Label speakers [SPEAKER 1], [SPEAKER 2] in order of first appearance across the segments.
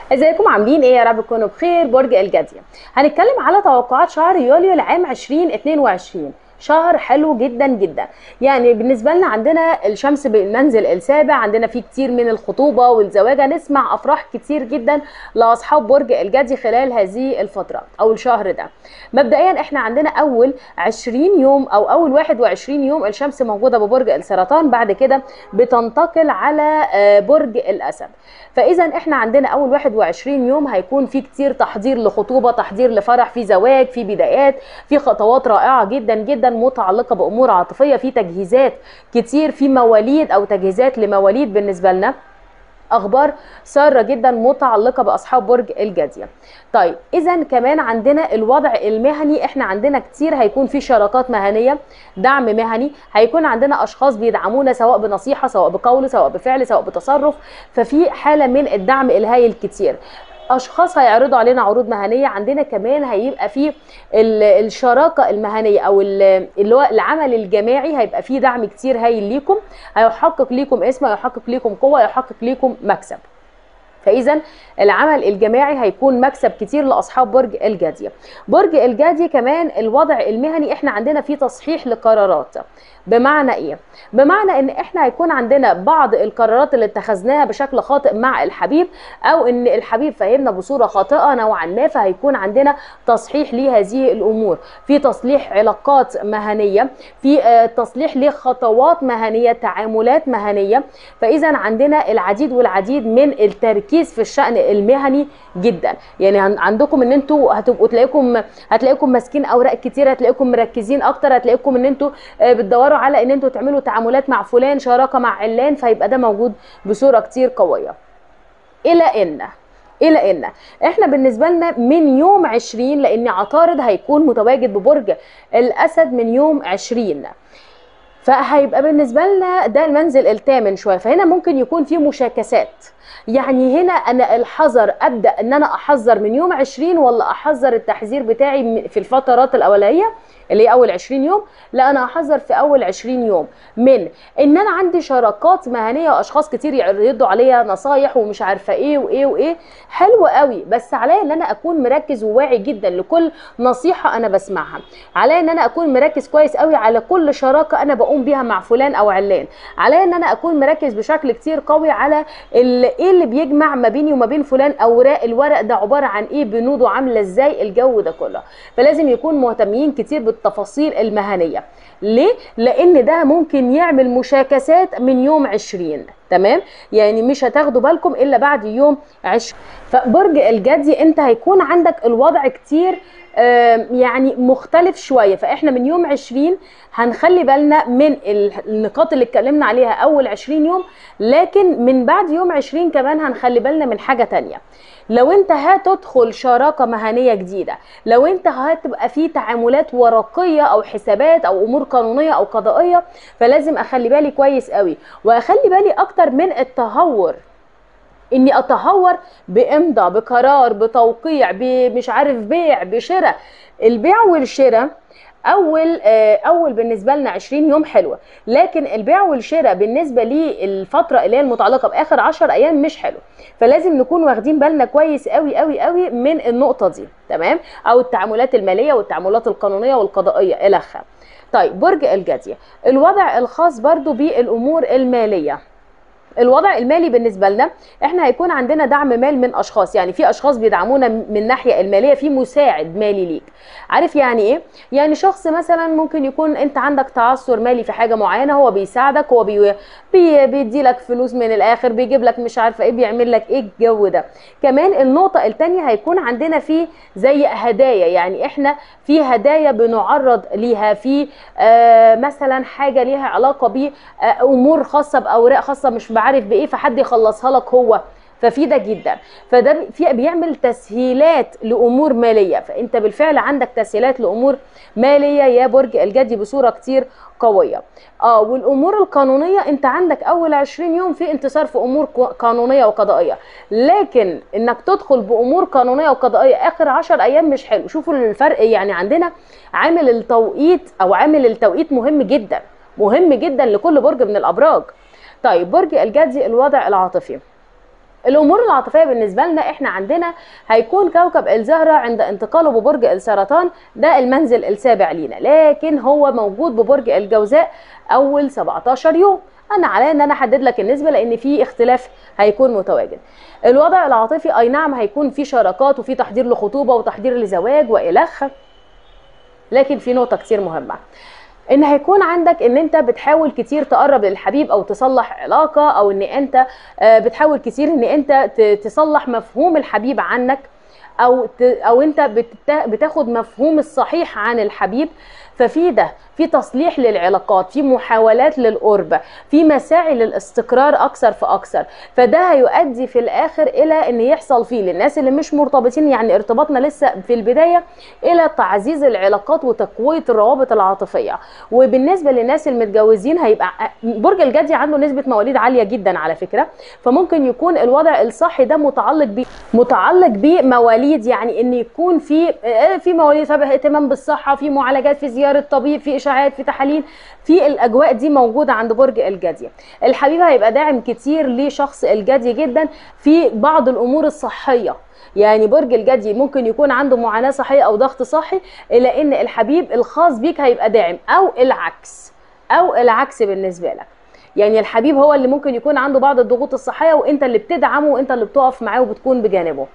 [SPEAKER 1] ازيكم عاملين ايه يا رب تكونوا بخير برج الجدي هنتكلم على توقعات شهر يوليو لعام 2022 شهر حلو جدا جدا يعني بالنسبه لنا عندنا الشمس بالمنزل السابع عندنا فيه كتير من الخطوبه والزواج نسمع افراح كتير جدا لاصحاب برج الجدي خلال هذه الفتره او الشهر ده مبدئيا احنا عندنا اول 20 يوم او اول 21 يوم الشمس موجوده ببرج السرطان بعد كده بتنتقل على برج الاسد فاذا احنا عندنا اول 21 يوم هيكون في كتير تحضير لخطوبه تحضير لفرح في زواج في بدايات في خطوات رائعه جدا جدا متعلقه بامور عاطفيه في تجهيزات كتير في مواليد او تجهيزات لمواليد بالنسبه لنا اخبار ساره جدا متعلقه باصحاب برج الجدي طيب اذا كمان عندنا الوضع المهني احنا عندنا كتير هيكون في شراكات مهنيه دعم مهني هيكون عندنا اشخاص بيدعمونا سواء بنصيحه سواء بقول سواء بفعل سواء بتصرف ففي حاله من الدعم الهائل كتير اشخاص هيعرضوا علينا عروض مهنيه عندنا كمان هيبقى في الشراكه المهنيه او اللي هو العمل الجماعي هيبقى فيه دعم كتير هايل ليكم هيحقق ليكم اسم هيحقق ليكم قوه هيحقق ليكم مكسب فاذا العمل الجماعي هيكون مكسب كتير لاصحاب برج الجدي برج الجدي كمان الوضع المهني احنا عندنا فيه تصحيح لقرارات بمعنى ايه بمعنى ان احنا هيكون عندنا بعض القرارات اللي اتخذناها بشكل خاطئ مع الحبيب او ان الحبيب فهمنا بصوره خاطئه نوعا ما فهيكون عندنا تصحيح لهذه الامور في تصليح علاقات مهنيه في تصليح لخطوات مهنيه تعاملات مهنيه فاذا عندنا العديد والعديد من التركيز في الشان المهني جدا يعني عندكم ان انتوا هتبقوا تلاقيكم هتلاقيكم ماسكين اوراق كتير هتلاقيكم مركزين اكتر هتلاقيكم ان انتوا بتدوروا على ان انتوا تعملوا تعاملات مع فلان شراكه مع علان فيبقى ده موجود بصوره كتير قويه الى ان الى ان احنا بالنسبه لنا من يوم 20 لان عطارد هيكون متواجد ببرج الاسد من يوم 20 فهيبقى بالنسبه لنا ده المنزل الثامن شويه فهنا ممكن يكون في مشاكسات يعني هنا انا الحذر ابدا ان انا احذر من يوم 20 ولا احذر التحذير بتاعي في الفترات الاوليه اللي هي اول 20 يوم لا انا هحذر في اول 20 يوم من ان انا عندي شراكات مهنيه واشخاص كتير يعرضوا عليا نصايح ومش عارفه ايه وايه وايه حلو قوي بس عليا ان انا اكون مركز وواعي جدا لكل نصيحه انا بسمعها عليا ان انا اكون مركز كويس قوي على كل شراكه انا بقوم بيها مع فلان او علان عليا ان انا اكون مركز بشكل كتير قوي على ايه اللي بيجمع ما بيني وما بين فلان اوراق الورق ده عباره عن ايه بنوده عامله ازاي الجو ده كله فلازم يكون مهتمين كتير بالتفاصيل المهنيه ليه لان ده ممكن يعمل مشاكسات من يوم 20 تمام يعني مش هتاخدوا بالكم الا بعد يوم 20 فبرج الجدي انت هيكون عندك الوضع كتير يعني مختلف شويه فاحنا من يوم 20 هنخلي بالنا من النقاط اللي اتكلمنا عليها اول 20 يوم لكن من بعد يوم 20 كمان هنخلي بالنا من حاجه تانية لو انت هتدخل شراكه مهنيه جديده لو انت هتبقى في تعاملات ورقيه او حسابات او امور قانونيه او قضائيه فلازم اخلي بالي كويس قوي واخلي بالي اكتر من التهور اني اتهور بامضاء بقرار بتوقيع بمش عارف بيع بشراء البيع والشراء اول اول بالنسبه لنا 20 يوم حلوه لكن البيع والشراء بالنسبه للفتره اللي هي المتعلقه باخر 10 ايام مش حلو فلازم نكون واخدين بالنا كويس قوي قوي قوي من النقطه دي تمام او التعاملات الماليه والتعاملات القانونيه والقضائيه الى اخره طيب برج الجدي الوضع الخاص برضو بالامور الماليه الوضع المالي بالنسبه لنا احنا هيكون عندنا دعم مال من اشخاص يعني في اشخاص بيدعمونا من الناحيه الماليه في مساعد مالي ليك عارف يعني ايه يعني شخص مثلا ممكن يكون انت عندك تعثر مالي في حاجه معينه هو بيساعدك هو بي بي بيدي لك فلوس من الاخر بيجيب لك مش عارفه ايه بيعمل لك ايه الجو ده كمان النقطه الثانيه هيكون عندنا في زي هدايا يعني احنا في هدايا بنعرض ليها في آه مثلا حاجه ليها علاقه بامور خاصه باوراق خاصه مش عارف بايه فحد يخلصها لك هو ففي ده جدا فده في بيعمل تسهيلات لامور ماليه فانت بالفعل عندك تسهيلات لامور ماليه يا برج الجدي بصوره كتير قويه اه والامور القانونيه انت عندك اول 20 يوم في انتصار في امور قانونيه وقضائيه لكن انك تدخل بامور قانونيه وقضائيه اخر 10 ايام مش حلو شوفوا الفرق يعني عندنا عامل التوقيت او عامل التوقيت مهم جدا مهم جدا لكل برج من الابراج طيب برج الجدي الوضع العاطفي الامور العاطفيه بالنسبه لنا احنا عندنا هيكون كوكب الزهره عند انتقاله ببرج السرطان ده المنزل السابع لينا لكن هو موجود ببرج الجوزاء اول 17 يوم انا عليا ان انا احدد لك النسبه لان في اختلاف هيكون متواجد الوضع العاطفي اي نعم هيكون في شراكات وفي تحضير لخطوبه وتحضير لزواج والخ لكن في نقطه كتير مهمه ان هيكون عندك ان انت بتحاول كتير تقرب للحبيب او تصلح علاقه او ان انت بتحاول كتير ان انت تصلح مفهوم الحبيب عنك او او انت بتاخد مفهوم الصحيح عن الحبيب ففي ده في تصليح للعلاقات في محاولات للقرب في مساعي للاستقرار اكثر فاكثر فده هيؤدي في الاخر الى ان يحصل فيه للناس اللي مش مرتبطين يعني ارتباطنا لسه في البدايه الى تعزيز العلاقات وتقويه الروابط العاطفيه وبالنسبه للناس المتجوزين هيبقى برج الجدي عنده نسبه مواليد عاليه جدا على فكره فممكن يكون الوضع الصحي ده متعلق ب متعلق بمواليد يعني ان يكون في في مواليد اهتمام بالصحه في معالجات في زياره طبيب في اشاعات في تحاليل في الاجواء دي موجوده عند برج الجدي الحبيب هيبقى داعم كتير لشخص الجدي جدا في بعض الامور الصحيه يعني برج الجدي ممكن يكون عنده معاناه صحيه او ضغط صحي الا ان الحبيب الخاص بيك هيبقى داعم او العكس او العكس بالنسبه لك يعني الحبيب هو اللي ممكن يكون عنده بعض الضغوط الصحيه وانت اللي بتدعمه وانت اللي بتقف معاه وبتكون بجانبه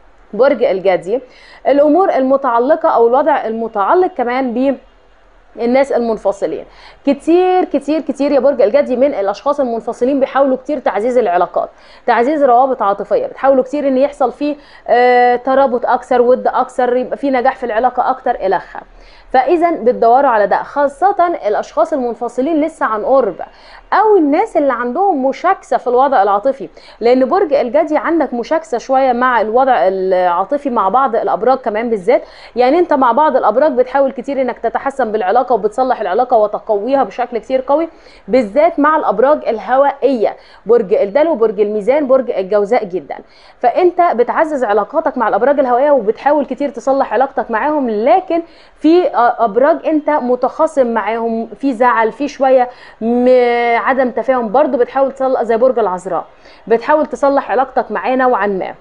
[SPEAKER 1] برج الجدي الامور المتعلقه او الوضع المتعلق كمان ب الناس المنفصلين كتير كتير كتير يا برج الجدي من الاشخاص المنفصلين بيحاولوا كتير تعزيز العلاقات تعزيز روابط عاطفيه بتحاولوا كتير ان يحصل فيه آه ترابط اكثر ود اكثر يبقى في نجاح في العلاقه اكتر الخ فاذا بتدوروا على ده خاصه الاشخاص المنفصلين لسه عن قرب او الناس اللي عندهم مشاكسه في الوضع العاطفي لان برج الجدي عندك مشاكسه شويه مع الوضع العاطفي مع بعض الابراج كمان بالذات يعني انت مع بعض الابراج بتحاول كتير انك تتحسن بالعلاقه وبتصلح العلاقه وتقويها بشكل كتير قوي بالذات مع الابراج الهوائيه برج الدلو برج الميزان برج الجوزاء جدا فانت بتعزز علاقاتك مع الابراج الهوائيه وبتحاول كتير تصلح علاقتك معاهم لكن في ابراج انت متخاصم معاهم في زعل في شويه عدم تفاهم برضو بتحاول تصلح زي برج العذراء بتحاول تصلح علاقتك معاه نوعا ما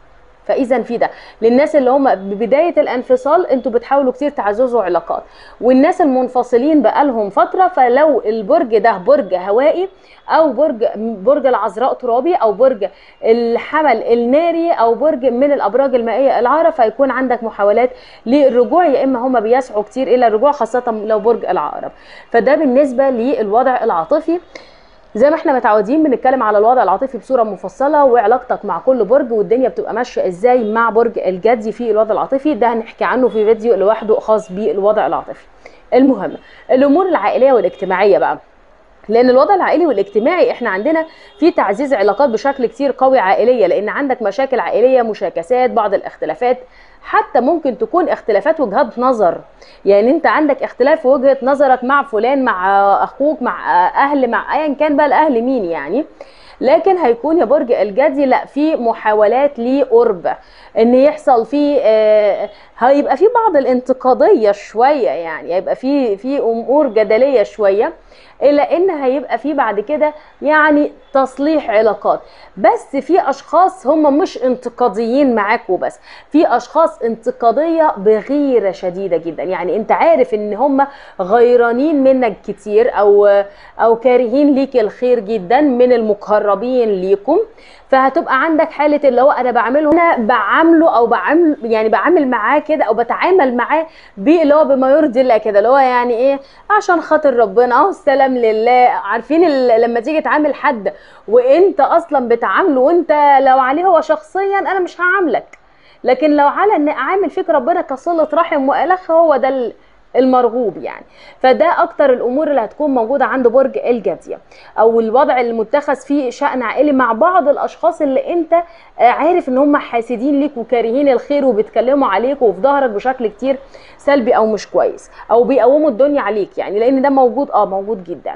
[SPEAKER 1] فاذا في ده للناس اللي هم ببدايه الانفصال انتوا بتحاولوا كتير تعززوا علاقات والناس المنفصلين بقالهم فتره فلو البرج ده برج هوائي او برج برج العذراء ترابي او برج الحمل الناري او برج من الابراج المائيه العاره فيكون عندك محاولات للرجوع يا اما هم بيسعوا كتير الى الرجوع خاصه لو برج العقرب فده بالنسبه للوضع العاطفي زي ما احنا متعودين بنتكلم على الوضع العاطفي بصوره مفصله وعلاقتك مع كل برج والدنيا بتبقى ماشيه ازاي مع برج الجدي في الوضع العاطفي ده هنحكي عنه في فيديو لوحده خاص بالوضع العاطفي المهم الامور العائليه والاجتماعيه بقى لان الوضع العائلي والاجتماعي احنا عندنا في تعزيز علاقات بشكل كتير قوي عائليه لان عندك مشاكل عائليه مشاكسات بعض الاختلافات حتى ممكن تكون اختلافات وجهات نظر يعني انت عندك اختلاف في وجهه نظرك مع فلان مع اخوك مع اهل مع ايا كان بقى الاهل مين يعني لكن هيكون يا برج الجدي لا في محاولات لقرب ان يحصل في آه هيبقى في بعض الانتقاديه شويه يعني هيبقى في في امور جدليه شويه الا ان هيبقى في بعد كده يعني تصليح علاقات بس في اشخاص هم مش انتقاديين معاك وبس في اشخاص انتقاديه بغيره شديده جدا يعني انت عارف ان هم غيرانين منك كتير او او كارهين ليك الخير جدا من المقربين ليكم فهتبقى عندك حاله اللي هو انا بعمله انا بعامله او بعمل يعني بعامل معاه كده او بتعامل معاه باللي هو بما يرضي الله كده اللي هو يعني ايه عشان خاطر ربنا اهو السلام لله عارفين لما تيجي تعامل حد وانت اصلا بتعامله وانت لو عليه هو شخصيا انا مش هعاملك لكن لو على ان اعامل فيك ربنا كصله رحم والخ هو ده المرغوب يعني فده اكتر الامور اللي هتكون موجوده عند برج الجديه او الوضع المتخذ فيه شان عائلي مع بعض الاشخاص اللي انت عارف ان هم حاسدين ليك وكارهين الخير وبيتكلموا عليك وفي ظهرك بشكل كتير سلبي او مش كويس او بيقوموا الدنيا عليك يعني لان ده موجود اه موجود جدا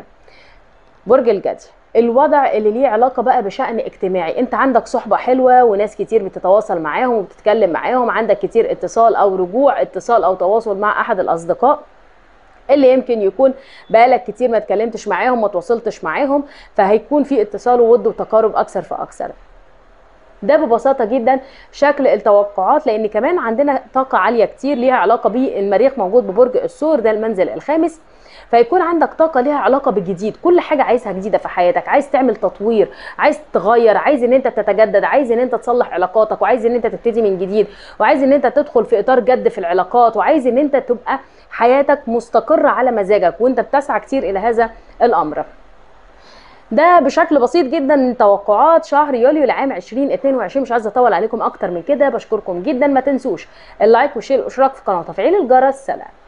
[SPEAKER 1] برج الجدي الوضع اللي ليه علاقة بقى بشأن اجتماعي انت عندك صحبة حلوة وناس كتير بتتواصل معاهم وبتتكلم معاهم عندك كتير اتصال او رجوع اتصال او تواصل مع احد الاصدقاء اللي يمكن يكون بقالك كتير ما اتكلمتش معاهم ما تواصلتش معاهم فهيكون في اتصال وود وتقارب اكثر فاكثر ده ببساطه جدا شكل التوقعات لان كمان عندنا طاقه عاليه كتير ليها علاقه بالمريخ موجود ببرج الثور ده المنزل الخامس فيكون عندك طاقه ليها علاقه بالجديد كل حاجه عايزها جديده في حياتك عايز تعمل تطوير عايز تغير عايز ان انت تتجدد عايز ان انت تصلح علاقاتك وعايز ان انت تبتدي من جديد وعايز ان انت تدخل في اطار جد في العلاقات وعايز ان انت تبقى حياتك مستقره على مزاجك وانت بتسعى كتير الى هذا الامر ده بشكل بسيط جدا توقعات شهر يوليو لعام 2022 مش عايزه اطول عليكم اكتر من كده بشكركم جدا ما تنسوش اللايك والشير والاشتراك في القناه وتفعيل الجرس سلام